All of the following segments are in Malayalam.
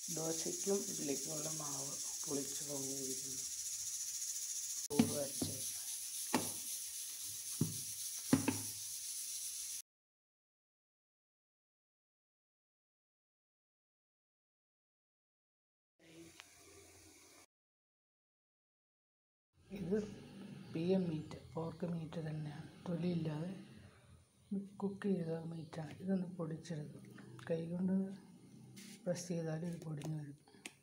ദോശയ്ക്കും ഇഡ്ഡലിക്കുമുള്ള മാവ് പുളിച്ച് പൊങ്ങിയിരിക്കുന്നു ചോറ് വച്ച് ഇത് P M meat pork meat തന്നെയാണ് തൊലിയില്ലാതെ കുക്ക് ചെയ്ത മീറ്റാണ് ഇതൊന്ന് പൊടിച്ചെടുക്കും കൈ കൊണ്ട് പ്രസ് ചെയ്താൽ ഇത് പൊടിഞ്ഞു വരും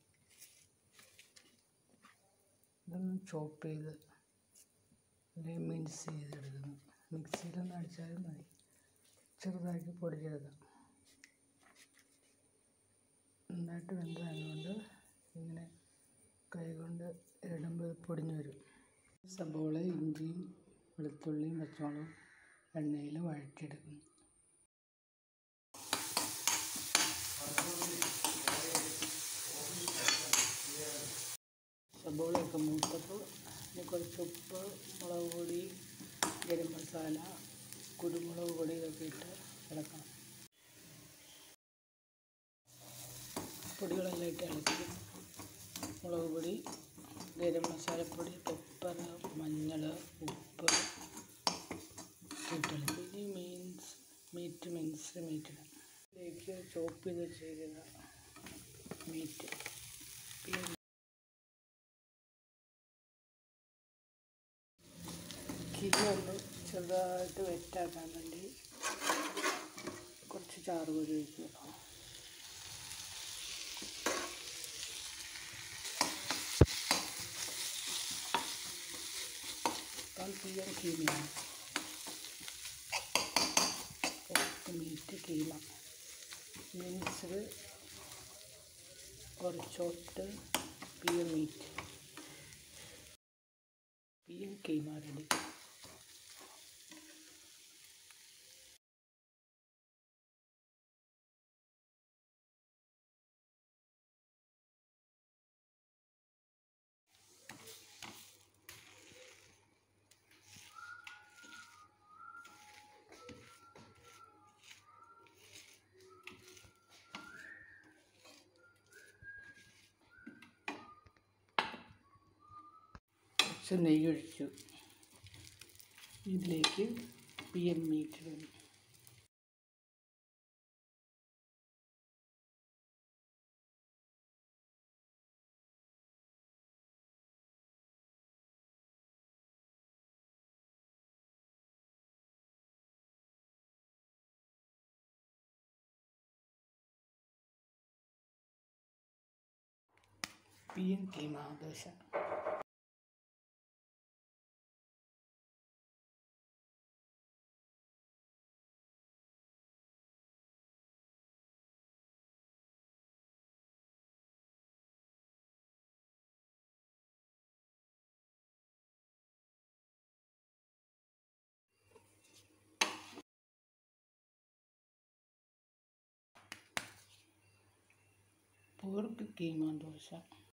ഇതൊന്ന് ചോപ്പ് ചെയ്ത് അല്ലെങ്കിൽ മിൻസ് ചെയ്തെടുക്കുന്നു മിക്സിയിലൊന്ന് അടിച്ചാലും മതി ചെറുതാക്കി പൊടിച്ചെടുക്കാം നന്നായിട്ട് വെന്തതുകൊണ്ട് ഇങ്ങനെ കൈ കൊണ്ട് ഇടുമ്പോൾ ഇത് പൊടിഞ്ഞു വരും സബോള ഇഞ്ചിയും വെളുത്തുള്ളിയും പച്ചമുളകും എണ്ണയിൽ വഴറ്റിയെടുക്കുന്നു സബോളയൊക്കെ മൂത്തപ്പോൾ ഇനി കുറച്ച് ഉപ്പ് മുളക് പൊടി ഗരം മസാല കുരുമുളക് പൊടി ഇതൊക്കെ ഇട്ട് ഇളക്കണം പൊടികളെല്ലാം ഇട്ട് ഇളക്കി മുളക് പൊടി ഗരം മസാലപ്പൊടി പെപ്പർ മഞ്ഞൾ ഉപ്പ് ഇട്ടിളക്കി ഇനി മീൻസ് മീറ്റ് മിൻസ് മീറ്റ് ഇടാം ഇതിലേക്ക് ചോപ്പ് ചെയ്ത് വെച്ചിരിക്കുന്ന മീറ്റ് പിന്നെ കിലോ ഒന്ന് ചെറുതായിട്ട് വെറ്റാക്കാൻ വേണ്ടി കുറച്ച് ചാറ് പൊടി ഒഴിക്കുക ഇപ്പം തീയൻ കീമയാണ് pork meat keema minced or chopped pear meat pear keema ready കുറച്ച് നെയ്യ് ഒഴിച്ചു ഇതിലേക്ക് പി എം മീറ്റ് ഇടുന്നു P M keema dosa pork keema dosa